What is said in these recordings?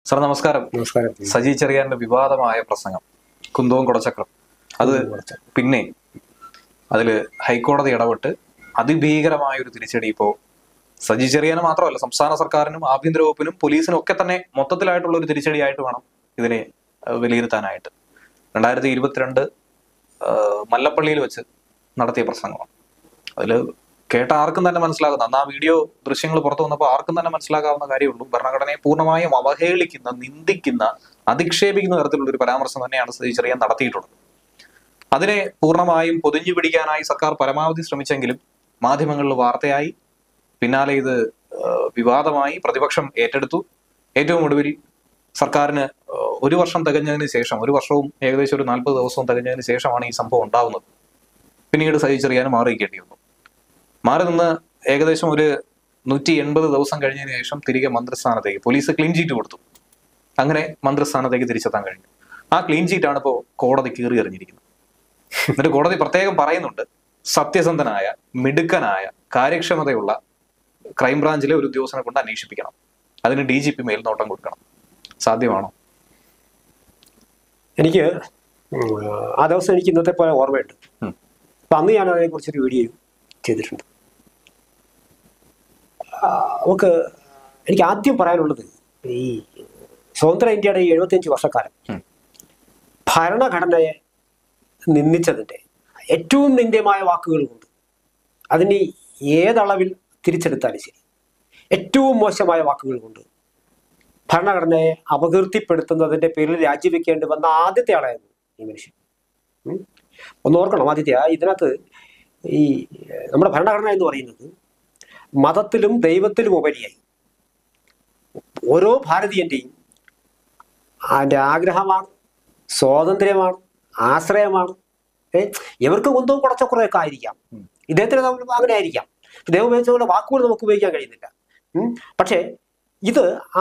Sir നമസ്കാരം നമസ്കാരം സജി ചെറിയാന്റെ വിവാദമായ പ്രസംഗം കുന്തവും കുടച്ചക്രം അത് പിന്നെ അതില് ഹൈക്കോടതി ഇടപെട്ട് അതിഭീകരമായ ഒരു തിരിച്ചടി ഇപ്പോ സജി ചെറിയാന് മാത്രമല്ല സംസ്ഥാന സർക്കാരിനും ആഭ്യന്തര വകുപ്പിനും പോലീസിനും ഒക്കെ തന്നെ മൊത്തത്തിലായിട്ടുള്ള ഒരു തിരിച്ചടിയായിട്ട് വേണം ഇതിനെ അഹ് വിലയിരുത്താനായിട്ട് രണ്ടായിരത്തി ഇരുപത്തിരണ്ട് ആഹ് മല്ലപ്പള്ളിയിൽ വെച്ച് നടത്തിയ പ്രസംഗമാണ് അതിൽ കേട്ട ആർക്കും തന്നെ മനസ്സിലാകുന്ന അന്ന് ആ വീഡിയോ ദൃശ്യങ്ങൾ പുറത്തു വന്നപ്പോൾ ആർക്കും തന്നെ മനസ്സിലാക്കാവുന്ന കാര്യമുള്ളൂ ഭരണഘടനയെ പൂർണ്ണമായും അവഹേളിക്കുന്ന നിന്ദിക്കുന്ന അധിക്ഷേപിക്കുന്ന തരത്തിലുള്ള ഒരു പരാമർശം തന്നെയാണ് സജി ചെറിയാൻ നടത്തിയിട്ടുള്ളത് അതിനെ പൂർണ്ണമായും പൊതിഞ്ഞു പിടിക്കാനായി സർക്കാർ പരമാവധി ശ്രമിച്ചെങ്കിലും മാധ്യമങ്ങളിൽ വാർത്തയായി പിന്നാലെ ഇത് ആഹ്, വിവാദമായി പ്രതിപക്ഷം ഏറ്റെടുത്തു ഏറ്റവും ഒടുവിൽ സർക്കാരിന് ആഹ്, ഒരു വർഷം തികഞ്ഞതിന് ശേഷം ഒരു വർഷവും ഏകദേശം ഒരു നാൽപ്പത് ദിവസവും തികഞ്ഞതിന് ശേഷമാണ് ഈ സംഭവം ഉണ്ടാവുന്നത് പിന്നീട് സജി ചെറിയാനും മാറിയിരിക്കേണ്ടി വന്നു മാറി നിന്ന് ഏകദേശം ഒരു നൂറ്റി എൺപത് ദിവസം കഴിഞ്ഞതിന് ശേഷം തിരികെ മന്ത്രിസ്ഥാനത്തേക്ക് പോലീസ് ക്ലീൻ ചീറ്റ് കൊടുത്തു അങ്ങനെ മന്ത്രിസ്ഥാനത്തേക്ക് തിരിച്ചെത്താൻ കഴിഞ്ഞു ആ ക്ലീൻ ചീറ്റാണ് ഇപ്പോൾ കോടതി കീറി എറിഞ്ഞിരിക്കുന്നത് എന്നിട്ട് കോടതി പ്രത്യേകം പറയുന്നുണ്ട് സത്യസന്ധനായ മിടുക്കനായ കാര്യക്ഷമതയുള്ള ക്രൈംബ്രാഞ്ചിലെ ഒരു ഉദ്യോഗസ്ഥനെ കൊണ്ട് അന്വേഷിപ്പിക്കണം അതിന് ഡി ജി പി മേൽനോട്ടം കൊടുക്കണം സാധ്യമാണോ എനിക്ക് ഉം, ആ ദിവസം എനിക്ക് ഇന്നത്തെ പോലെ ഓർമ്മയുണ്ട് ഉം. അപ്പൊ അന്ന് ഞാൻ അതിനെക്കുറിച്ചൊരു വീഡിയോ ചെയ്തിട്ടുണ്ട് ആ, നമുക്ക് എനിക്ക് ആദ്യം പറയാനുള്ളത് ഈ സ്വതന്ത്ര ഇന്ത്യയുടെ ഈ എഴുപത്തിയഞ്ച് വർഷക്കാലം ഉം. ഭരണഘടനയെ നിന്ദിച്ചതിൻ്റെ ഏറ്റവും നിന്ദ്യമായ വാക്കുകൾ കൊണ്ട് അതിന് ഏതളവിൽ തിരിച്ചെടുത്താലും ശരി ഏറ്റവും മോശമായ വാക്കുകൾ കൊണ്ട് ഭരണഘടനയെ അപകീർത്തിപ്പെടുത്തുന്നതിന്റെ പേരിൽ രാജിവെക്കേണ്ടി വന്ന ആദ്യത്തെ ആളായിരുന്നു ഈ മനുഷ്യൻ ഉം. ഒന്ന് ഓർക്കണം ആദിത്യ ഇതിനകത്ത് ഈ ഏഹ്, നമ്മുടെ ഭരണഘടന എന്ന് പറയുന്നത് മതത്തിലും ദൈവത്തിലും ഉപരിയായി ഓരോ ഭാരതീയന്റെയും അതിൻ്റെ ആഗ്രഹമാണ് സ്വാതന്ത്ര്യമാണ് ആശ്രയമാണ് ഏ ഇവർക്ക് കുന്തവും കുടച്ചക്കുറയൊക്കെ ആയിരിക്കാം ഉം. ഇദ്ദേഹത്തിന് നമ്മൾ അങ്ങനെ ആയിരിക്കാം ദൈവം ഉപയോഗിച്ച പോലെ വാക്കുകൾ നമുക്ക് ഉപയോഗിക്കാൻ കഴിയുന്നില്ല ഉം. പക്ഷേ ഇത് ആ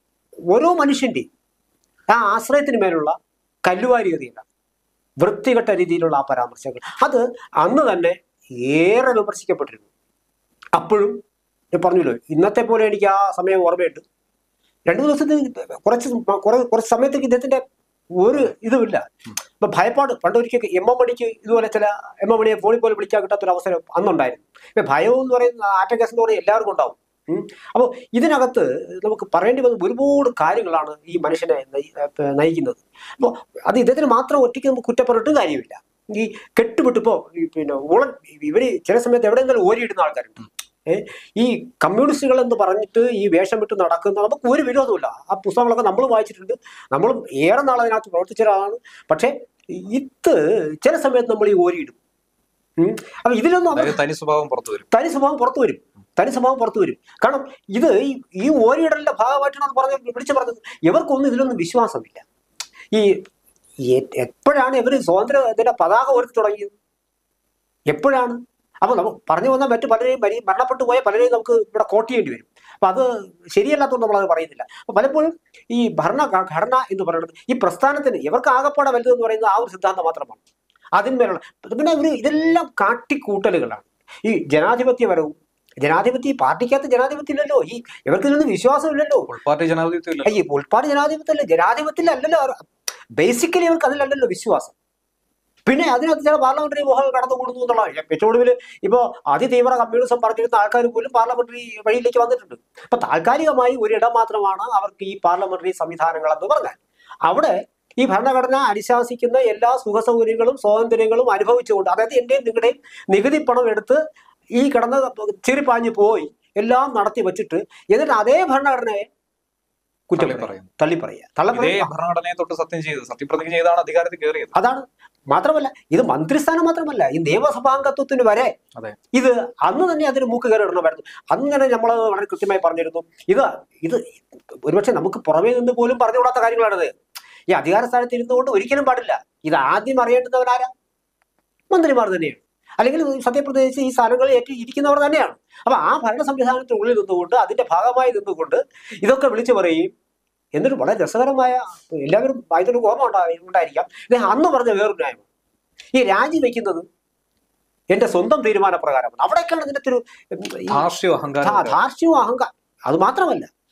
ഓരോ മനുഷ്യന്റെയും ആ ആശ്രയത്തിന് മേലുള്ള കല്ലുവാരി എറിയുക വൃത്തികെട്ട രീതിയിലുള്ള ആ പരാമർശങ്ങൾ അത് അന്ന് തന്നെ ഏറെ വിമർശിക്കപ്പെട്ടിരുന്നു അപ്പോഴും ഞാൻ പറഞ്ഞല്ലോ ഇന്നത്തെ പോലെ എനിക്ക് ആ സമയം ഓർമ്മയുണ്ട് രണ്ടു ദിവസത്തിന് കുറച്ച് മ- കുറെ കുറച്ച് സമയത്തേക്ക് ഇദ്ദേഹത്തിന്റെ ഒരു ഇതുമില്ല ഇപ്പൊ ഭയപ്പാട് പണ്ട് ഒരിക്കൽ എം എം മണിക്ക് ഇതുപോലെ ചില എം എം മണിയെ ഫോണിൽ പോലെ വിളിക്കാൻ കിട്ടാത്തൊരു അവസരം അന്നുണ്ടായിരുന്നു ഇപ്പൊ ഭയം എന്ന് പറയുന്ന ആറ്റ കേസ് എന്ന് പറയുന്നത് എല്ലാവർക്കും ഉണ്ടാവും ഉം. അപ്പോൾ ഇതിനകത്ത് നമുക്ക് പറയേണ്ടി വന്ന ഒരുപാട് കാര്യങ്ങളാണ് ഈ മനുഷ്യനെ നയി- ഏർ നയിക്കുന്നത് അപ്പോൾ അത് ഇദ്ദേഹത്തിന് മാത്രം ഒറ്റയ്ക്ക് നമുക്ക് കുറ്റപ്പെട്ടിട്ടും കാര്യമില്ല ഈ കെട്ടുവിട്ടിപ്പോ ഈ പിന്നെ ഉളൻ ഇവര് ചില സമയത്ത് എവിടെയെങ്കിലും ഓരിയിടുന്ന ആൾക്കാരുണ്ട് ഏ ഈ കമ്മ്യൂണിസ്റ്റുകൾ എന്ന് പറഞ്ഞിട്ട് ഈ വേഷം വിട്ട് നടക്കുന്ന നമുക്ക് ഒരു വിരോധമില്ല ആ പുസ്തകങ്ങളൊക്കെ നമ്മൾ വായിച്ചിട്ടുണ്ട് നമ്മളും ഏറെ നാൾ അതിനകത്ത് പ്രവർത്തിച്ച ഒരാളാണ് പക്ഷേ ഇത് ചില സമയത്ത് നമ്മൾ ഈ ഓരിയിടും ഉം. അപ്പൊ ഇതിലൊന്നും അവർ അതായത് തനി സ്വഭാവം പുറത്തു വരും തനി സ്വഭാവം പുറത്തു വരും തനി സ്വഭാവം പുറത്തു വരും കാരണം ഇത് ഈ ഈ ഓരിയിടലിന്റെ ഭാഗമായിട്ടാണ് അത് പറഞ്ഞ വിളിച്ചു പറഞ്ഞത് ഇവർക്കൊന്നും ഇതിലൊന്നും വിശ്വാസമില്ല ഈ എ- എപ്പോഴാണ് ഇവർ സ്വാതന്ത്ര്യ ഇതിന്റെ പതാക ഉയർത്തി തുടങ്ങിയത് എപ്പോഴാണ് അപ്പൊ നമുക്ക് പറഞ്ഞു വന്നാൽ മറ്റു പലരെയും മരി മരണപ്പെട്ടു പോയ പലരെയും നമുക്ക് ഇവിടെ കോട്ട് ചെയ്യേണ്ടി വരും അപ്പൊ അത് ശരിയല്ലാത്തതുകൊണ്ട് നമ്മൾ അത് പറയുന്നില്ല അപ്പൊ പലപ്പോഴും ഈ ഭരണ ഘ- ഘടന എന്ന് പറയുന്നത് ഈ പ്രസ്ഥാനത്തിന് ഇവർക്ക് ആകപ്പാടെ വലുത് എന്ന് പറയുന്നത് ആ ഒരു സിദ്ധാന്തം മാത്രമാണ് അതിന്മേലുള്ള പിന്നെ ഇവർ ഇതെല്ലാം കാട്ടിക്കൂട്ടലുകളാണ് ഈ ജനാധിപത്യപരവും ജനാധിപത്യ ഈ പാർട്ടിക്കകത്ത് ജനാധിപത്യം ഇല്ലല്ലോ ഈ ഇവർക്ക് ഇതിലൊന്നും വിശ്വാസമില്ലല്ലോ ഉൾപാർട്ടി ജനാധിപത്യം ഇല്ല ഈ ഉൾപ്പാട് ജനാധിപത്യമല്ല ജനാധിപത്യത്തിലല്ലല്ലോ ബേസിക്കലി അവർക്ക് അതിലല്ലല്ലോ വിശ്വാസം പിന്നെ അതിനകത്ത് ചില പാർലമെന്ററി മോഹങ്ങൾ കടന്നുകൂടുന്നു എന്നുള്ളതാണ് ഏറ്റവും ഒടുവിൽ ഇപ്പോ അതിതീവ്ര കമ്മ്യൂണിസം പറഞ്ഞിരുന്ന ആൾക്കാർ പോലും പാർലമെന്ററി വഴിയിലേക്ക് വന്നിട്ടുണ്ട് അപ്പൊ താൽക്കാലികമായി ഒരിടം മാത്രമാണ് അവർക്ക് ഈ പാർലമെന്ററി സംവിധാനങ്ങൾ എന്ന് പറഞ്ഞാൽ അവിടെ ഈ ഭരണഘടന അനുശാസിക്കുന്ന എല്ലാ സുഖ സൗകര്യങ്ങളും സ്വാതന്ത്ര്യങ്ങളും അനുഭവിച്ചുകൊണ്ട് അതായത് എന്റെയും നിങ്ങളുടെയും നികുതി പണം എടുത്ത് ഈ കിടന്ന് ചിരിപ്പാഞ്ഞു പോയി എല്ലാം നടത്തി വെച്ചിട്ട് എന്നിട്ട് അതേ ഭരണഘടനയെ കുറ്റം തള്ളി പറയും. പറയുന്നു. തള്ളി പറയുക തള്ളി ഇതേ പറയുക ഭരണഘടനയെ തൊട്ട് സത്യം ചെയ്ത് സത്യപ്രതിജ്ഞ ചെയ്താണ് അധികാരത്തിൽ കയറിയത് അതാണ് മാത്രമല്ല ഇത് മന്ത്രിസ്ഥാനം മാത്രമല്ല ഈ നിയമസഭാംഗത്വത്തിന് വരെ അതെ. ഇത് അന്ന് തന്നെ അതിന് മൂക്ക് കയറി ഇടണമായിരുന്നു അങ്ങനെ നമ്മൾ വളരെ കൃത്യമായി പറഞ്ഞിരുന്നു ഇത് ഇത് ഒരുപക്ഷെ നമുക്ക് പുറമേ നിന്ന് പോലും പറഞ്ഞുകൂടാത്ത കാര്യങ്ങളാണിത് ഈ അധികാര സ്ഥാനത്ത് ഇരുന്നുകൊണ്ട് ഒരിക്കലും പാടില്ല ഇത് ആദ്യം അറിയേണ്ടുന്നവരാരാ മന്ത്രിമാർ തന്നെയാണ് അല്ലെങ്കിൽ സത്യപ്രതിജ്ഞ ഈ സ്ഥാനങ്ങളിൽ ഏറ്റു ഇരിക്കുന്നവർ തന്നെയാണ് അപ്പൊ ആ ഭരണ സംവിധാനത്തിനുള്ളിൽ നിന്നുകൊണ്ട് അതിന്റെ ഭാഗമായി നിന്നുകൊണ്ട് ഇതൊക്കെ വിളിച്ചു പറയുകയും എന്നിട്ട് വളരെ രസകരമായ എല്ലാവരും വായനയുടെ ഓർമ്മ ഉണ്ടായി ഉണ്ടായിരിക്കാം ഇദ്ദേഹം അന്ന് പറഞ്ഞ വേറൊരു ന്യായമാണ് ഈ രാജിവെക്കുന്നത് എന്റെ സ്വന്തം തീരുമാനപ്രകാരമാണ് അവിടേക്കാണ് ഇതിനകത്തൊരു ഉം, ഈ ധാർഷ്ട്യം ധാ- അഹങ്കാരം ധാർഷ്ട്യവും അഹങ്കാരം അത് മാത്രമല്ല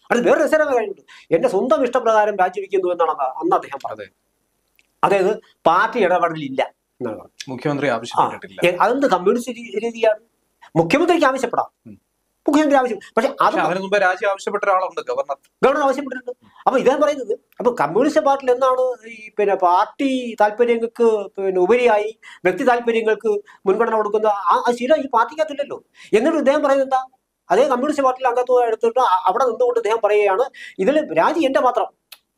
അത് വേറെ രസകരമായ കാര്യമുണ്ട് എന്റെ സ്വന്തം ഇഷ്ടപ്രകാരം രാജിവെക്കുന്നു എന്നാണ് അന്ന് അന്ന് അദ്ദേഹം പറഞ്ഞത് അതെ അതായത് പാർട്ടി ഇടപെടലില്ല എന്നാണ് പറഞ്ഞത് മുഖ്യമന്ത്രി ആവശ്യപ്പെട്ടിട്ടില്ല എ- അതെന്ത് കമ്മ്യൂണിസ്റ്റ് രീ- രീതിയാണ് മുഖ്യമന്ത്രിക്ക് ആവശ്യപ്പെടാം ഉം. മുഖ്യമന്ത്രി ആവശ്യം പക്ഷെ അത് പക്ഷെ അതിനു മുമ്പ് രാജി ആവശ്യപ്പെട്ട ഒരാളുണ്ട് ഗവർണർ ഗവർണർ ആവശ്യപ്പെട്ടിട്ടുണ്ട് അപ്പൊ ഇദ്ദേഹം പറയുന്നത് അപ്പൊ കമ്മ്യൂണിസ്റ്റ് പാർട്ടിയിൽ എന്താണ് ഈ പിന്നെ പാർട്ടി താല്പര്യങ്ങൾക്ക് പിന്നെ ഉപരിയായി വ്യക്തി താല്പര്യങ്ങൾക്ക് മുൻഗണന കൊടുക്കുന്ന ആ ആ ശീലം ഈ പാർട്ടിക്കകത്തില്ലല്ലോ എന്നിട്ട് ഇദ്ദേഹം പറയുന്നത് എന്താ അതേ കമ്മ്യൂണിസ്റ്റ് പാർട്ടിയിൽ അംഗത്വം എടുത്തിട്ട് അ- അവിടെ നിന്നുകൊണ്ട് ഇദ്ദേഹം പറയുകയാണ് ഇതിൽ രാജി എന്റെ മാത്രം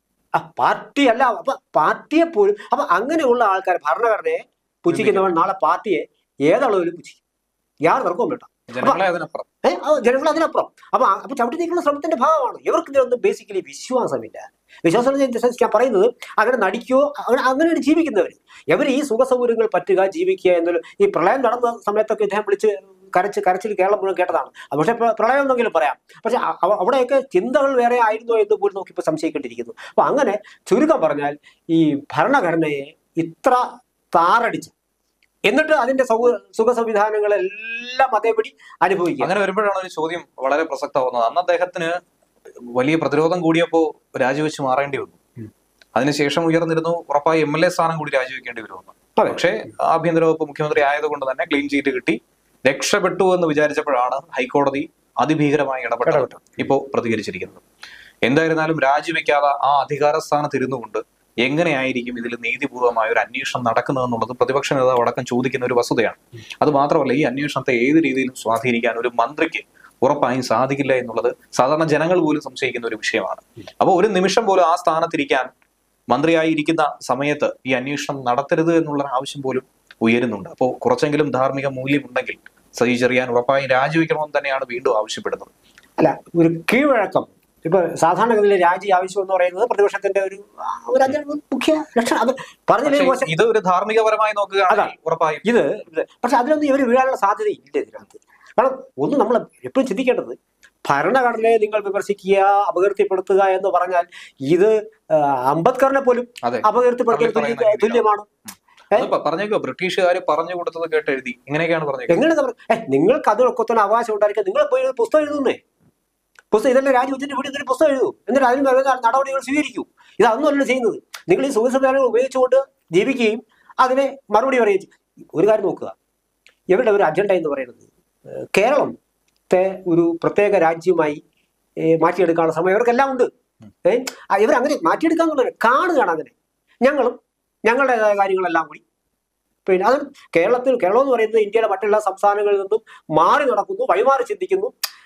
ആ പാർട്ടി അല്ല അപ്പൊ പാർട്ടിയെ പോലും അപ്പൊ അങ്ങനെയുള്ള ആൾക്കാർ ഭരണഘടനയെ പുച്ഛിക്കുന്നവൻ നാളെ പാർട്ടിയെ ഏതളവിലും പുച്ഛിക്കും യാതൊരു തർക്കവും വേണ്ട ജനങ്ങളെ അതിനപ്പുറം ഏഹ് അത് ജനങ്ങൾ അതിനപ്പുറം അപ്പൊ ആ- അപ്പൊ ചവിട്ടി നീക്കുന്ന ശ്രമത്തിന്റെ ഭാഗമാണ് ഇവർക്ക് ഇതിലൊന്നും ബേസിക്കലി വിശ്വാസമില്ല വിശ്വാസം എന്ന് ഞാൻ ഞാൻ പറയുന്നത് അങ്ങനെ നടിക്കുകയോ അങ്ങനെ അങ്ങനെയാണ് ജീവിക്കുന്നവർ ഇവർ ഈ സുഖ സൗകര്യങ്ങൾ പറ്റുക ജീവിക്കുക എന്നൊരു ഈ പ്രളയം നടന്ന സമയത്തൊക്കെ ഇദ്ദേഹം വിളിച്ച് കരച്ച് കരച്ചിൽ കേരളം മുഴുവൻ കേട്ടതാണ് അത് പക്ഷേ പ്ര- പ്രളയം എന്നെങ്കിലും പറയാം പക്ഷെ അ- അവ- അവിടെയൊക്കെ ചിന്തകൾ വേറെ ആയിരുന്നോ എന്ന് പോലും നമുക്കിപ്പോൾ സംശയിക്കേണ്ടിയിരിക്കുന്നു അപ്പൊ അങ്ങനെ ചുരുക്കം പറഞ്ഞാൽ ഈ ഭരണഘടനയെ ഇത്ര താറടിച്ച് എന്നിട്ട് അതിന്റെ സൗ സുഖ സംവിധാനങ്ങളെല്ലാം അതേപടി അനുഭവിക്കുക അങ്ങനെ വരുമ്പോഴാണ് ഒരു ചോദ്യം വളരെ പ്രസക്തമാവുന്നത് അന്ന് അദ്ദേഹത്തിന് വലിയ പ്രതിരോധം കൂടിയപ്പോ രാജിവെച്ച് മാറേണ്ടി വന്നു ഉം. അതിനുശേഷം ഉയർന്നിരുന്നു ഉറപ്പായി എം എൽ എ സ്ഥാനം കൂടി രാജിവെക്കേണ്ടി വരുമെന്ന് അതെ. പക്ഷേ ആഭ്യന്തര വകുപ്പ് മുഖ്യമന്ത്രി ആയതുകൊണ്ട് തന്നെ ക്ലീൻ ചീറ്റ് കിട്ടി രക്ഷപ്പെട്ടു എന്ന് വിചാരിച്ചപ്പോഴാണ് ഹൈക്കോടതി അതിഭീകരമായി ഇടപെട്ടത് ഇടപെട്ടു. ഇപ്പോൾ പ്രതികരിച്ചിരിക്കുന്നത് എന്തായിരുന്നാലും രാജിവെക്കാതെ ആ അധികാര സ്ഥാനത്ത് ഇരുന്നുകൊണ്ട് എങ്ങനെയായിരിക്കും ഇതിൽ നീതിപൂർവമായ ഒരു അന്വേഷണം നടക്കുന്നതെന്നുള്ളത് പ്രതിപക്ഷ നേതാവ് അടക്കം ചോദിക്കുന്ന ഒരു വസ്തുതയാണ് അത് മാത്രമല്ല ഈ അന്വേഷണത്തെ ഏത് രീതിയിലും സ്വാധീനിക്കാൻ ഒരു മന്ത്രിക്ക് ഉറപ്പായും സാധിക്കില്ല എന്നുള്ളത് സാധാരണ ജനങ്ങൾ പോലും സംശയിക്കുന്ന ഒരു വിഷയമാണ് അപ്പോൾ ഒരു നിമിഷം പോലും ആ സ്ഥാനത്തിരിക്കാൻ മന്ത്രിയായി ഇരിക്കുന്ന സമയത്ത് ഈ അന്വേഷണം നടത്തരുത് എന്നുള്ള ആവശ്യം പോലും ഉയരുന്നുണ്ട് അപ്പോൾ കുറച്ചെങ്കിലും ധാർമ്മിക മൂല്യമുണ്ടെങ്കിൽ സജി ചെറിയാൻ ഉറപ്പായും രാജിവെക്കണമെന്ന് തന്നെയാണ് വീണ്ടും ആവശ്യപ്പെടുന്നത് അല്ല ഒരു കീഴ്വഴക്കം ഇപ്പൊ സാധാരണഗതിയിൽ രാജി ആവശ്യം എന്ന് പറയുന്നത് പ്രതിപക്ഷത്തിന്റെ ഒരു ആ, ഒരു അഞ്ചാറ് മുഖ്യ ലക്ഷണം അത് പറഞ്ഞില്ലേ പക്ഷേ മോശം ഇത് ഒരു ധാർമ്മികപരമായി നോക്കുകയാണെങ്കിൽ അതാണ്. ഉറപ്പായും ഇത് ഇത് പക്ഷെ അതിലൊന്നും ഇവർ വീഴാനുള്ള സാധ്യത ഇല്ല ഇതിനകത്ത് കാരണം ഒന്ന് നമ്മൾ എപ്പോഴും ചിന്തിക്കേണ്ടത് ഭരണഘടനയെ നിങ്ങൾ വിമർശിക്കുക അപകീർത്തിപ്പെടുത്തുക എന്ന് പറഞ്ഞാൽ ഇത് ആ, അംബേദ്കറിനെ പോലും അതെ അപകീർത്തിപ്പെടുത്തൽ തള്ളി പറയുന്ന തുല്യ- തുല്യമാണ് അത് പ- പറഞ്ഞേക്കോ ബ്രിട്ടീഷുകാർ പറഞ്ഞു കൊടുത്തത് കേട്ട് എഴുതി ഇങ്ങനെയൊക്കെയാണ് പറഞ്ഞേക്കുന്നത് എങ്ങനെ നമ്മൾ ഏ നിങ്ങൾക്ക് അതിനൊക്കെ തന്നെ അവകാശം ഉണ്ടായിരിക്കും നിങ്ങൾ പോയി ഒരു പുസ്തകം എഴുതുന്നേ പുസ്തകം ഇതെല്ലാം രാജിവെച്ചിട്ട് ഇവിടെ ഇതൊരു പുസ്തകം എഴുതൂ എന്നിട്ട് അതിന് വരുന്ന നടപടികൾ സ്വീകരിക്കൂ ഇത് അതൊന്നുമല്ല ചെയ്യുന്നത് നിങ്ങൾ ഈ സുഖ സംവിധാനങ്ങൾ ഉപയോഗിച്ചുകൊണ്ട് ജീവിക്കുകയും അതിനെ മറുപടി പറയുകയും ചെയ്യും ഒരു കാര്യം നോക്കുക ഇവരുടെ ഒരു അജണ്ട എന്ന് പറയുന്നത് ഏഹ് കേരളത്തെ ഒരു പ്രത്യേക രാജ്യമായി ഏഹ് മാറ്റിയെടുക്കാനുള്ള സമയം ഇവർക്കെല്ലാം ഉണ്ട് ഏഹ് ഇവരങ്ങനെ മാറ്റിയെടുക്കാൻ എന്നുള്ളത് കാണുകയാണ് അങ്ങനെ ഞങ്ങളും ഞങ്ങളുടേതായ കാര്യങ്ങളെല്ലാം കൂടി പിന്നെ അത് കേരളത്തിൽ കേരളം എന്ന് പറയുന്നത് ഇന്ത്യയിലെ മറ്റുള്ള സംസ്ഥാനങ്ങളിൽ നിന്നും മാറി നടക്കുന്നു വഴിമാറി ചിന്തിക്കുന്നു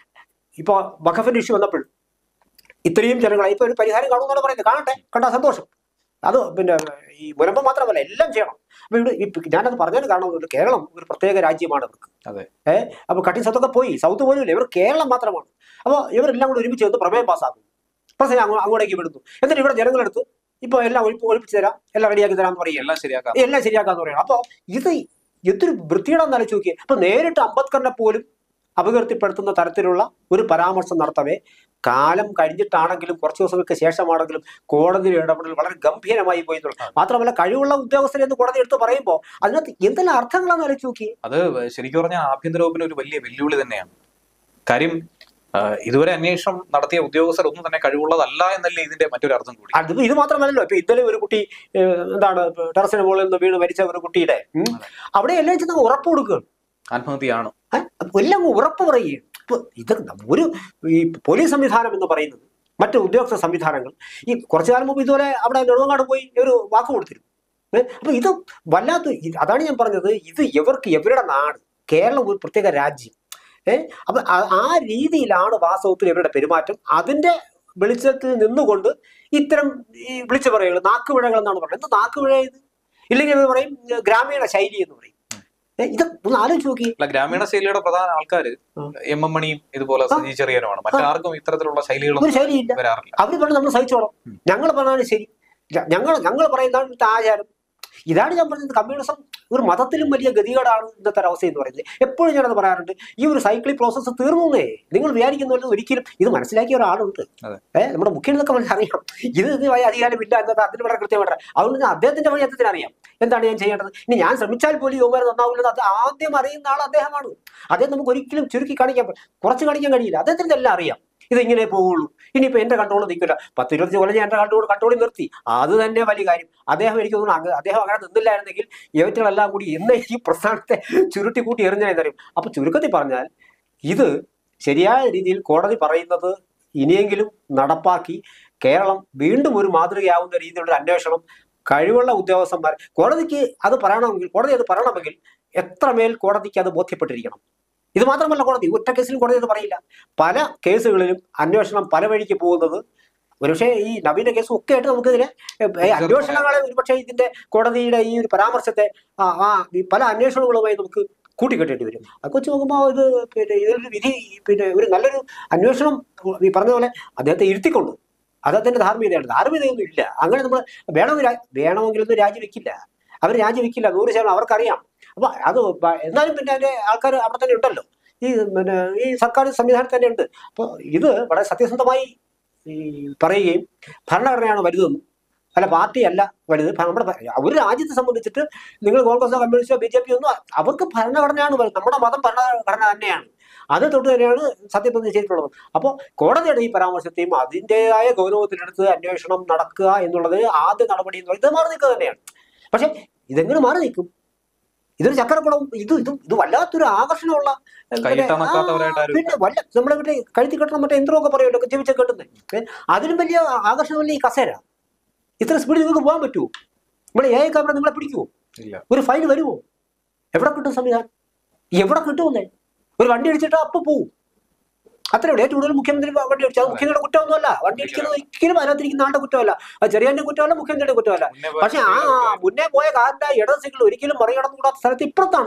ഇപ്പൊ വഖഫിന്റെ ഇഷ്യൂ വന്നപ്പോൾ ഇത്രയും ജനങ്ങളെ ഇപ്പൊ ഒരു പരിഹാരം കാണുമെന്നാണ് പറയുന്നത് കാണട്ടെ കണ്ടാ സന്തോഷം അത് പിന്നെ ഈ മുനമ്പം മാത്രമല്ല എല്ലാം ചെയ്യണം അപ്പൊ ഇവിടെ ഈ ഞാനത് പറഞ്ഞതിന് കാരണം കേരളം ഒരു പ്രത്യേക രാജ്യമാണ് ഇവർക്ക് അതെ ഏഹ് അപ്പൊ കട്ടി സത്തൊക്കെ പോയി സൗത്ത് പോലും ഇല്ല ഇവർ കേരളം മാത്രമാണ് അപ്പോൾ ഇവരെല്ലാം കൂടി ഒരുമിച്ച് വന്ന് പ്രമേയം പാസ്സാക്കും പ്രശ്നം അങ്ങോ അങ്ങോട്ടേക്ക് വിടുന്നു എന്നിട്ട് ഇവിടെ ജനങ്ങളെടുത്ത് ഇപ്പൊ എല്ലാം ഒഴിപ്പ് ഒഴിപ്പിച്ച് തരാം എല്ലാം റെഡിയാക്കി തരാമെന്ന് പറയുക എല്ലാം ശരിയാക്കാം എല്ലാം ശരിയാക്കാന്ന് പറയണം അപ്പൊ ഇത് എന്തൊരു വൃത്തിയിടാന്ന് ആലോചിച്ച് നോക്കിയേ അപ്പൊ നേരിട്ട് അംബേദ്കറിനെ പോലും അപകീർത്തിപ്പെടുത്തുന്ന തരത്തിലുള്ള ഒരു പരാമർശം നടത്തവേ കാലം കഴിഞ്ഞിട്ടാണെങ്കിലും കുറച്ച് ദിവസങ്ങൾക്ക് ശേഷമാണെങ്കിലും കോടതിയുടെ ഇടപെടൽ വളരെ ഗംഭീരമായി പോയി എന്നുള്ളത് മാത്രമല്ല കഴിവുള്ള ഉദ്യോഗസ്ഥരെന്ന് കോടതി എടുത്ത് പറയുമ്പോൾ അതിനകത്ത് എന്തെല്ലാം അർത്ഥങ്ങളാന്ന് ആലോചിച്ച് നോക്കിയേ അത് ശരിക്കും പറഞ്ഞാൽ ആഭ്യന്തര വകുപ്പിന് ഒരു വലിയ വെല്ലുവിളി തന്നെയാണ് കാര്യം ആ, ഇതുവരെ അന്വേഷണം നടത്തിയ ഉദ്യോഗസ്ഥർ ഒന്നും തന്നെ കഴിവുള്ളതല്ല എന്നല്ലേ ഇതിന്റെ മറ്റൊരു അർത്ഥം കൂടി അത് ഇത് മാത്രമല്ലല്ലോ ഇപ്പൊ ഇന്നലെ ഒരു കുട്ടി ഏഹ്, എന്താണ് ഇപ്പൊ ടെറസിന് മുകളിൽ നിന്ന് വീണ് മരിച്ച ഒരു കുട്ടിയുടെ ഉം, അവിടെ എല്ലാം ചെന്ന് ഉറപ്പ് കൊടുക്കുകയാണ് ആത്മഹത്യയാണ് ഏ? അപ്പൊ എല്ലാം അങ്ങ് ഉറപ്പ് പറയുകയാണ് ഇപ്പൊ ഇത് ഒരു ഈ പോലീസ് സംവിധാനം എന്ന് പറയുന്നത് മറ്റ് ഉദ്യോഗസ്ഥ സംവിധാനങ്ങൾ ഈ കുറച്ചു കാലം മുമ്പ് ഇതുപോലെ അവിടെ നെടുവങ്ങാട് പോയി ഒരു വാക്ക് കൊടുത്തിരുന്നു ഏ? അപ്പൊ ഇത് വല്ലാത്ത ഇത് അതാണ് ഞാൻ പറഞ്ഞത് ഇത് ഇവർക്ക് ഇവരുടെ നാട് കേരളം ഒരു പ്രത്യേക രാജ്യം ഏഹ് അപ്പൊ ആ- ആ രീതിയിലാണ് വാസ്തവത്തിൽ ഇവരുടെ പെരുമാറ്റം അതിന്റെ വെളിച്ചത്തിൽ നിന്നുകൊണ്ട് ഇത്തരം ഈ വിളിച്ചു പറയുകൾ നാക്കുപിഴകൾ എന്നാണ് പറയുന്നത് എന്ത് നാക്കുപിഴ ഇത് ഇല്ലെങ്കിൽ ഇവർ പറയും ഏ, ഗ്രാമീണ ശൈലി എന്ന് പറയും ഏ, ഇത് ഒന്ന് ആലോചിച്ച് നോക്കി അല്ല ഗ്രാമീണ ശൈലിയുടെ പ്രധാന ആൾക്കാർ ആ. എം എം മണിയും ഇതുപോലെ സജി ചെറിയനുമാണ് മറ്റാർക്കും ഇത്തരത്തിലുള്ള ഒരു ശൈലികളൊന്നും ശൈലിയില്ല വരാറില്ല അവർ പറഞ്ഞ് നമ്മൾ സഹിച്ചോളാം ഉം. ഞങ്ങൾ പറഞ്ഞാലും ശരി ഞ- ഞങ്ങൾ ഞങ്ങൾ പറയുന്നതാണ് ഇന്നത്തെ ആചാരം ഇതാണ് ഞാൻ പറഞ്ഞത് കമ്മ്യൂണിസം ഒരു മതത്തിലും വലിയ ഗതികേടാണ് ഇന്നത്തെ ഒരു അവസ്ഥ എന്ന് പറയുന്നത് എപ്പോഴും ഞാനത് പറയാറുണ്ട് ഈ ഒരു സൈക്ലിക് പ്രോസസ്സ് തീർന്നേ നിങ്ങൾ വിചാരിക്കുന്ന ഒരിക്കലും ഇത് മനസ്സിലാക്കിയ ഒരാളുണ്ട് അതെ. ഏഹ് നമ്മുടെ മുഖ്യനൊക്കെ മനസ്സിൽ അറിയാം ഇത് ഇത് വലിയ അധികാരമില്ല എന്നത് അതിന് വളരെ കൃത്യമായിട്ട് അതുകൊണ്ട് തന്നെ അദ്ദേഹത്തിന്റെ വഴി അദ്ദേഹത്തിന് അറിയാം എന്താണ് ഞാൻ ചെയ്യേണ്ടത് ഇനി ഞാൻ ശ്രമിച്ചാൽ പോലും യുവമാരെ നന്നാവില്ലെന്ന് അത് ആദ്യം അറിയുന്ന ആൾ അദ്ദേഹമാണ് അദ്ദേഹം നമുക്ക് ഒരിക്കലും ചുരുക്കി കാണിക്കാൻ പ- കുറച്ച് കാണിക്കാൻ കഴിയില്ല അദ്ദേഹത്തിന് എല്ലാം അറിയാം ഇതിങ്ങനെ പോവുള്ളൂ ഇനിയിപ്പോ എന്റെ കൺട്രോൾ നിൽക്കില്ല പത്ത് ഇരുപത്തി കൊല്ലം ഞാൻ എന്റെ കൺട്രോൾ കൺട്രോളിൽ നിർത്തി അത് തന്നെ വലിയ കാര്യം അദ്ദേഹം എനിക്ക് തോന്നുന്നു അങ്ങ് അദ്ദേഹം അങ്ങനെ നിന്നില്ലായിരുന്നെങ്കിൽ ഇവറ്റകളെല്ലാം കൂടി എന്ന് ഈ പ്രസ്ഥാനത്തെ ചുരുട്ടി കൂട്ടി എറിഞ്ഞാന്നറിയും അപ്പൊ ചുരുക്കത്തിൽ പറഞ്ഞാൽ ഇത് ശരിയായ രീതിയിൽ കോടതി പറയുന്നത് ഇനിയെങ്കിലും നടപ്പാക്കി കേരളം വീണ്ടും ഒരു മാതൃകയാവുന്ന രീതിയിലുള്ള ഒരു അന്വേഷണം കഴിവുള്ള ഉദ്യോഗസ്ഥന്മാർ കോടതിക്ക് അത് പറയണമെങ്കിൽ കോടതി അത് പറയണമെങ്കിൽ എത്രമേൽ കോടതിക്ക് അത് ബോധ്യപ്പെട്ടിരിക്കണം ഇത് മാത്രമല്ല കോടതി ഒറ്റ കേസിലും കോടതി അത് പറയില്ല പല കേസുകളിലും അന്വേഷണം പല വഴിക്ക് പോകുന്നത് ഒരുപക്ഷെ ഈ നവീന കേസും ഒക്കെ ആയിട്ട് നമുക്കിതിനെ ഏ, ഏ, അന്വേഷണങ്ങളെ ഒരുപക്ഷെ ഇതിന്റെ കോടതിയുടെ ഈ ഒരു പരാമർശത്തെ ആ ആ ഈ പല അന്വേഷണങ്ങളുമായി നമുക്ക് കൂട്ടിക്കെട്ടേണ്ടി വരും അതൊക്കെ വെച്ച് നോക്കുമ്പോൾ ഇത് പിന്നെ ഇതിലൊരു വിധി പിന്നെ ഒരു നല്ലൊരു അന്വേഷണം ഈ പറഞ്ഞ പോലെ അദ്ദേഹത്തെ ഇരുത്തിക്കൊണ്ട് അദ്ദേഹത്തിന്റെ ധാർമ്മികതയാണ് ധാർമ്മികതയൊന്നും ഇല്ല അങ്ങനെ നമ്മൾ വേണമെങ്കിൽ രാ- വേണമെങ്കിലൊന്നും രാജിവെക്കില്ല അവർ രാജിവെക്കില്ല നൂറ് ശതമാനം അവർക്കറിയാം അപ്പൊ അത് ബ- എന്നാലും പിന്നെ അതിന്റെ ആൾക്കാർ അവിടെ തന്നെ ഉണ്ടല്ലോ ഈ പിന്നെ ഈ സർക്കാർ സംവിധാനത്തിൽ തന്നെ ഉണ്ട് അപ്പോൾ ഇത് വളരെ സത്യസന്ധമായി ഈ പറയുകയും ഭരണഘടനയാണ് വലുതെന്നും അല്ല പാർട്ടി അല്ല വലുത് ഭ- നമ്മുടെ ഭ- ഒരു രാജ്യത്തെ സംബന്ധിച്ചിട്ട് നിങ്ങൾ കോൺഗ്രസോ കമ്മ്യൂണിസ്റ്റോ ബി ജെ പി ഒന്നും അവർക്ക് ഭരണഘടനയാണ് വലുത് നമ്മുടെ മതം ഭരണഘടന തന്നെയാണ് അത് തൊട്ട് തന്നെയാണ് സത്യപ്രതിജ്ഞ ചെയ്തിട്ടുള്ളത് അപ്പോൾ കോടതിയുടെ ഈ പരാമർശത്തെയും അതിൻ്റെതായ ഗൗരവത്തിലെടുത്ത് അന്വേഷണം നടക്കുക എന്നുള്ളത് ആദ്യ നടപടി എന്ന് പറയുന്നത് ഇത് മാറി നിൽക്കുക തന്നെയാണ് പക്ഷെ ഇതെങ്ങനെ മാറി നിൽക്കും ഇതൊരു ചക്രക്കുളം ഇത് ഇത് ഇത് വല്ലാത്തൊരു ആകർഷണമുള്ള ഏ, പിന്നെ, കൈയിട്ടണക്കാത്തവരായിട്ട് ആ, ആരും പിന്നെ വല്ല നമ്മുടെ വീട്ടിൽ കഴുത്തി കെട്ടണം മറ്റേ യന്ത്രമൊക്കെ പറയുമല്ലോ ജീവിച്ച കെട്ടുന്നത് അതിലും വലിയ ആകർഷണമല്ല ഈ കസേര ഇത്ര സ്പീഡിൽ നിങ്ങൾക്ക് പോകാൻ പറ്റുമോ ഇവിടെ ഏ ക്യാമറ നിങ്ങളെ പിടിക്കുമോ ഇല്ല ഒരു ഫൈൻ വരുമോ എവിടെ കിട്ടും സംവിധാനം എവിടെ കിട്ടുമെന്നേ ഒരു വണ്ടി അടിച്ചിട്ട് അപ്പൊ പോവും അത്രേ ഉള്ളൂ ഏറ്റവും കൂടുതൽ മുഖ്യമന്ത്രി വണ്ടി അടിച്ചു അത് മുഖ്യമന്ത്രിയുടെ കുറ്റമൊന്നുമല്ല വണ്ടി അടിക്കുന്നത് ഒരിക്കലും അതിനകത്തിരിക്കുന്ന ആളുടെ കുറ്റമല്ല അത് ചെറിയന്റെ കുറ്റമല്ല മുഖ്യമന്ത്രിയുടെ കുറ്റമല്ല മുന്നേ പക്ഷെ ആ ആ മുന്നേ പോയ കാറിന്റെ ഇടത് സൈക്കിൾ ഒരിക്കലും മറികടന്നുകൂടാത്ത സ്ഥലത്ത് ഇപ്പുറത്താണ്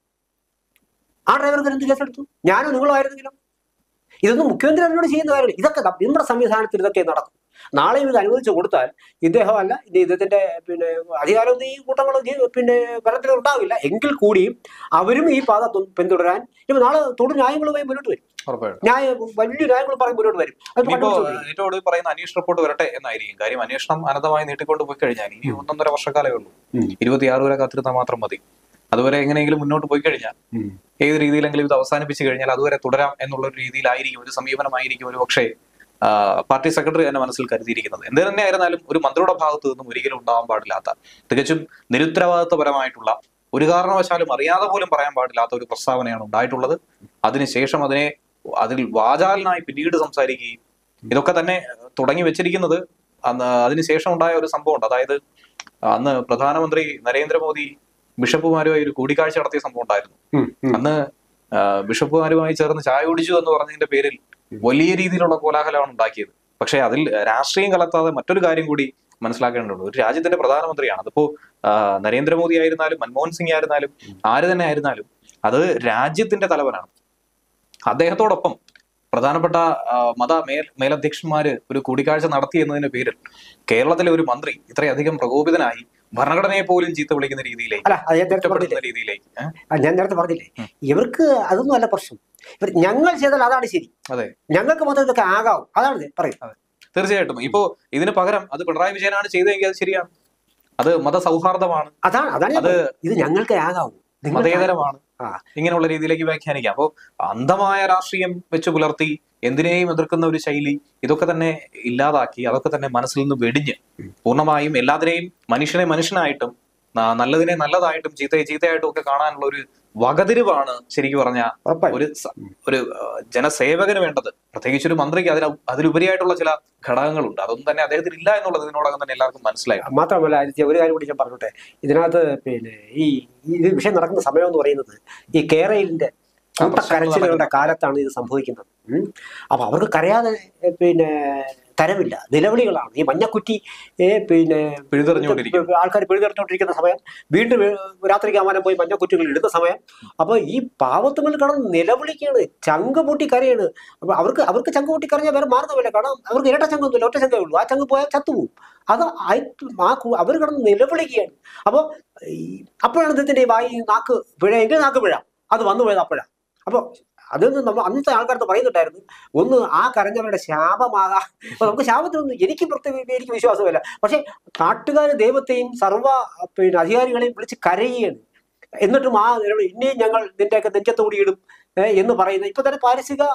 ആ ഡ്രൈവർക്ക് എന്ത് കേസെടുത്തു ഞാനോ നിങ്ങളോ ആയിരുന്നെങ്കിലും ഇതൊന്നും മുഖ്യമന്ത്രി അതിനോട് ചെയ്യുന്ന കാര്യമില്ല ഇതൊക്കെ ന- നമ്മുടെ സംവിധാനത്തിൽ ഇതൊക്കെ നടക്കും നാളെയും ഇത് അനുവദിച്ചു കൊടുത്താൽ ഇദ്ദേഹമല്ല ഇനി ഇദ്ദേഹത്തിന്റെ പിന്നെ അധികാരമൊന്നും ഈ കൂട്ടങ്ങൾ പിന്നെ ഭരണത്തിൽ ഉണ്ടാവില്ല എങ്കിൽ കൂടിയും അവരും ഈ പാത തു- പിന്തുടരാൻ ഇപ്പൊ നാളെ തൊടു ന്യായങ്ങളുമായി മുന്നോട്ട് വരും ഉറപ്പായിട്ടും ന്യായ വലിയ ന്യായങ്ങൾ പറഞ്ഞ് മുന്നോട്ട് വരും അത് ഇനിയിപ്പോ കണ്ടുപിടിച്ചുകൊണ്ടിരിക്കും. ഏറ്റവും ഒടുവിൽ പറയുന്ന അന്വേഷണ റിപ്പോർട്ട് വരട്ടെ എന്നായിരിക്കും കാര്യം അന്വേഷണം അനന്തമായി നീട്ടിക്കൊണ്ട് പോയി കഴിഞ്ഞാൽ ഇനി ഒന്നൊന്നര വർഷക്കാലമേ ഉള്ളൂ ഉം. ഇരുപത്തിയാറ് വരെ കാത്തിരുന്നാൽ മാത്രം മതി അതുവരെ എങ്ങനെയെങ്കിലും മുന്നോട്ട് പോയി കഴിഞ്ഞാൽ ഉം. ഏത് രീതിയിലെങ്കിലും ഇത് അവസാനിപ്പിച്ചു കഴിഞ്ഞാൽ അതുവരെ തുടരാം എന്നുള്ള ഒരു രീതിയിലായിരിക്കും ഒരു സമീപനമായിരിക്കും ഒരു പക്ഷേ ആ, പാർട്ടി സെക്രട്ടറി തന്നെ മനസ്സിൽ കരുതിയിരിക്കുന്നത് എന്ത് തന്നെ ആയിരുന്നാലും ഒരു മന്ത്രിയുടെ ഭാഗത്തു നിന്നും ഒരിക്കലും ഉണ്ടാവാൻ പാടില്ലാത്ത തികച്ചും നിരുത്തരവാദിത്വപരമായിട്ടുള്ള ഒരു കാരണവശാലും അറിയാതെ പോലും പറയാൻ പാടില്ലാത്ത ഒരു പ്രസ്താവനയാണ് ഉണ്ടായിട്ടുള്ളത് അതിനുശേഷം അതിനെ അതിൽ വാചാലനായി പിന്നീട് സംസാരിക്കുകയും ഇതൊക്കെ തന്നെ തുടങ്ങി വെച്ചിരിക്കുന്നത് അന്ന് അതിനുശേഷം ഉണ്ടായ ഒരു സംഭവമുണ്ട് അതായത് അന്ന് പ്രധാനമന്ത്രി നരേന്ദ്രമോദി ബിഷപ്പുമാരുമായി ഒരു കൂടിക്കാഴ്ച നടത്തിയ സംഭവം ഉണ്ടായിരുന്നു ഉം, ഉം. അന്ന് ആ, ബിഷപ്പുമാരുമായി ചേർന്ന് ചായ കുടിച്ചു എന്ന് പറഞ്ഞതിന്റെ പേരിൽ വലിയ രീതിയിലുള്ള കോലാഹലമാണ് ഉണ്ടാക്കിയത് പക്ഷേ അതിൽ രാഷ്ട്രീയം കലർത്താതെ മറ്റൊരു കാര്യം കൂടി മനസ്സിലാക്കേണ്ടതുണ്ട് ഒരു രാജ്യത്തിന്റെ പ്രധാനമന്ത്രിയാണ് അതിപ്പോ ആ, നരേന്ദ്രമോദി ആയിരുന്നാലും മൻമോഹൻ സിംഗ് ആയിരുന്നാലും ആര് തന്നെ ആയിരുന്നാലും അത് രാജ്യത്തിന്റെ തലവനാണ് അദ്ദേഹത്തോടൊപ്പം പ്രധാനപ്പെട്ട ആ, മത മേൽ മേലധ്യക്ഷന്മാര് ഒരു കൂടിക്കാഴ്ച നടത്തി എന്നതിന്റെ പേരിൽ കേരളത്തിലെ ഒരു മന്ത്രി ഇത്രയധികം പ്രകോപിതനായി ഭരണഘടനയെ പോലും ചീത്ത വിളിക്കുന്ന രീതിയിലേക്ക് അല്ല അത് ഞാൻ നേരത്തെ പറഞ്ഞില്ലേ കുറ്റപ്പെടുത്തുന്ന രീതിയിലേക്ക് ഏ? ആ, ഞാൻ നേരത്തെ പറഞ്ഞില്ലേ ഇവർക്ക് അതൊന്നും അല്ല പ്രശ്നം ഇവർ ഞങ്ങൾ ചെയ്താൽ അതാണ് ശരി അതെ ഞങ്ങൾക്ക് മാത്രം ഇതൊക്കെ ആകാവും അതാണ് ഇത്. പറയൂ തീർച്ചയായിട്ടും ഇപ്പോ ഇതിന് പകരം അത് പിണറായി വിജയനാണ് ചെയ്തതെങ്കിൽ അത് ശരിയാണ് അത് മതസൗഹാർദ്ദമാണ് അതാണ് അതാണ് ഞാൻ അത് പറഞ്ഞത്. ഇത് ഞങ്ങൾക്ക് ആകാവൂ നിങ്ങൾക്ക് മതേതരമാണ് ആ. ഇങ്ങനെയുള്ള രീതിയിലേക്ക് വ്യാഖ്യാനിക്കാം അപ്പോൾ അന്ധമായ രാഷ്ട്രീയം വെച്ച് പുലർത്തി എന്തിനേയും എതിർക്കുന്ന ഒരു ശൈലി ഇതൊക്കെ തന്നെ ഇല്ലാതാക്കി അതൊക്കെ തന്നെ മനസ്സിൽ നിന്ന് വെടിഞ്ഞ് പൂർണ്ണമായും എല്ലാത്തിനെയും മനുഷ്യനെ മനുഷ്യനായിട്ടും ന- നല്ലതിനെ നല്ലതായിട്ടും ചീത്തയെ ചീത്തയായിട്ടും ഒക്കെ കാണാനുള്ള ഒരു വകതിരിവാണ് ശരിക്കും പറഞ്ഞ ഉറപ്പായും ഒരു സ- ഒരു ആ, ജനസേവകന് വേണ്ടത് പ്രത്യേകിച്ച് ഒരു മന്ത്രിക്ക് അതിന് അതിലുപരിയായിട്ടുള്ള ചില ഘടകങ്ങളുണ്ട് അതൊന്നും തന്നെ അദ്ദേഹത്തിന് ഇല്ല എന്നുള്ളത് ഇതിനോടകം തന്നെ എല്ലാവർക്കും മനസ്സിലായി മാത്രമല്ല ആദിത്യ ഒരു കാര്യം കൂടി ഞാൻ പറഞ്ഞോട്ടെ ഇതിനകത്ത് പിന്നെ ഈ ഈ ഇത് വിഷയം നടക്കുന്ന സമയം എന്ന് പറയുന്നത് ഈ കേരളിന്റെ കൂട്ടക്കരച്ചിലുകളുടെ കാലത്താണ് ഇത് സംഭവിക്കുന്നത് ഉം. അപ്പൊ അവർക്ക് കരയാതെ ഏ, പിന്നെ തരമില്ല നിലവിളികളാണ് ഈ മഞ്ഞക്കുറ്റി ഏ, പിന്നെ പിഴുതെറിഞ്ഞുകൊണ്ടിരിക്കും ആൾക്കാർ പിഴുതെറിഞ്ഞുകൊണ്ടിരിക്കുന്ന സമയം വീണ്ടും ഏ, രാത്രി കാമാനം പോയി മഞ്ഞക്കുറ്റികൾ എടുത്ത സമയം അപ്പൊ ഈ പാവത്തുകൾ കിടന്ന് നിലവിളിക്കാണ് ചങ്ക് പൊട്ടി കരയാണ് അപ്പൊ അവർക്ക് അവർക്ക് ചങ്ക് പൊട്ടി കരഞ്ഞാൽ വേറെ മാർഗ്ഗമില്ല കാരണം അവർക്ക് ഇരട്ട ചങ്കൊന്നുമില്ല ഒറ്റ ചങ്കേ ഉള്ളൂ ആ ചങ്ക് പോയാൽ ചത്തുപോകും അത് അയ- ആ കു- അവർ കിടന്ന് നിലവിളിക്കുകയാണ് അപ്പോൾ അപ്പോഴാണ് ഇദ്ദേഹത്തിന്റെ ഈ വായി നാക്ക് പിഴ എങ്കിൽ നാക്ക് പിഴ അത് വന്നു പോയത് അപ്പോഴാണ് അപ്പോൾ അതൊന്നും നമ്മൾ അന്നത്തെ ആൾക്കാർക്ക് പറയുന്നുണ്ടായിരുന്നു ഒന്ന് ആ കരഞ്ഞവരുടെ ശാപമാകാം അപ്പൊ നമുക്ക് ശാപത്തിനൊന്നും എനിക്ക് പ്രത്യേക എനിക്ക് വിശ്വാസമില്ല പക്ഷെ നാട്ടുകാർ ദൈവത്തെയും സർവ്വ പിന്നെ അധികാരികളെയും വിളിച്ച് കരയുകയാണ് എന്നിട്ടും ആ നിലവിളി ഇനിയും ഞങ്ങൾ നിന്റെയൊക്കെ നെഞ്ചത്തോടി ഇടും ഏ, എന്ന് പറയുന്ന ഇപ്പൊ തന്നെ പാരിസ്ഥിതിക ആ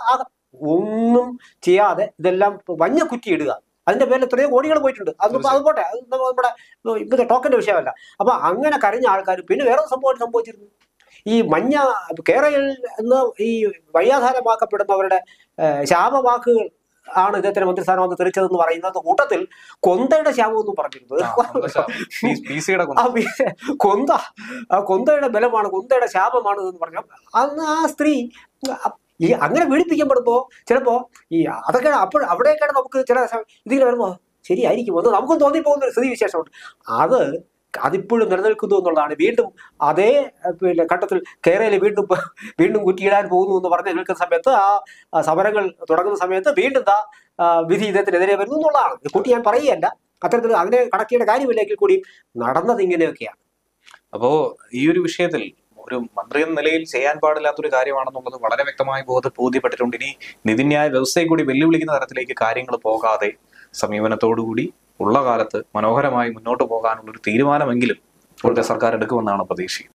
ഒന്നും ചെയ്യാതെ ഇതെല്ലാം വഞ്ഞ കുറ്റി ഇടുക അതിന്റെ പേരിൽ എത്രയോ കോടികൾ പോയിട്ടുണ്ട് അത് അത് പോട്ടെ അത് നമ്മ- നമ്മുടെ ഇപ്പോഴത്തെ ടോക്കന്റെ വിഷയമല്ല അപ്പൊ അങ്ങനെ കരഞ്ഞ ആൾക്കാർ പിന്നെ വേറെ സംഭവം സംഭവിച്ചിരുന്നു ഈ മഞ്ഞ കേരളയിൽ എന്ന് ഈ വഴിയാധാരമാക്കപ്പെടുന്നവരുടെ ഏഹ്, ശാപവാക്കുകൾ ആണ് ഇദ്ദേഹത്തിന് മന്ത്രിസ്ഥാനം വന്ന് തെറിച്ചതെന്ന് പറയുന്നത് കൂട്ടത്തിൽ കൊന്തയുടെ ശാപമെന്നും പറഞ്ഞിരുന്നത് പി സിയുടെ ആ വി- കൊന്ത ആ കൊന്തയുടെ ബലമാണ് കൊന്തയുടെ ശാപമാണ് എന്ന് പറഞ്ഞു അന്ന് ആ സ്ത്രീ അ- ഈ അങ്ങനെ പീഡിപ്പിക്കപ്പെടുമ്പോ ചിലപ്പോ ഈ അതൊക്കെ അപ്പോൾ അവിടെയൊക്കെയാണ് നമുക്ക് ചില സ- ഇതിങ്ങനെ വരുമ്പോ ശരിയായിരിക്കും എന്ന് നമുക്കും തോന്നിപ്പോകുന്ന ഒരു സ്ഥിതി വിശേഷമുണ്ട് അത് അതിപ്പോഴും നിലനിൽക്കുന്നു എന്നുള്ളതാണ് വീണ്ടും അതേ അഹ് പിന്നെ ഘട്ടത്തിൽ കേരളയിൽ വീണ്ടും പ- വീണ്ടും കുറ്റിയിടാൻ പോകുന്നു എന്ന് പറഞ്ഞ് നിൽക്കുന്ന സമയത്ത് ആ ആ സമരങ്ങൾ തുടങ്ങുന്ന സമയത്ത് വീണ്ടും ദാ ആ, വിധി ഇദ്ദേഹത്തിനെതിരെ വരുന്നു എന്നുള്ളതാണ് ഇത് കൂട്ടി ഞാൻ പറയുകയല്ല അത്തരത്തിൽ അതിനെ കണക്കിയുടെ കാര്യമില്ലെങ്കിൽ കൂടിയും നടന്നത് ഇങ്ങനെയൊക്കെയാണ് അപ്പോ ഈ ഒരു വിഷയത്തിൽ ഒരു മന്ത്രി എന്ന നിലയിൽ ചെയ്യാൻ പാടില്ലാത്തൊരു കാര്യമാണെന്നുള്ളത് വളരെ വ്യക്തമായി ബോധ ബോധ്യപ്പെട്ടിട്ടുണ്ട് ഇനി നീതിന്യായ വ്യവസ്ഥയെ കൂടി വെല്ലുവിളിക്കുന്ന തരത്തിലേക്ക് കാര്യങ്ങൾ പോകാതെ സമീപനത്തോടുകൂടി ഉള്ള കാലത്ത് മനോഹരമായി മുന്നോട്ട് പോകാനുള്ള ഒരു തീരുമാനമെങ്കിലും ഇപ്പോഴത്തെ സർക്കാർ എടുക്കുമെന്നാണ് പ്രതീക്ഷ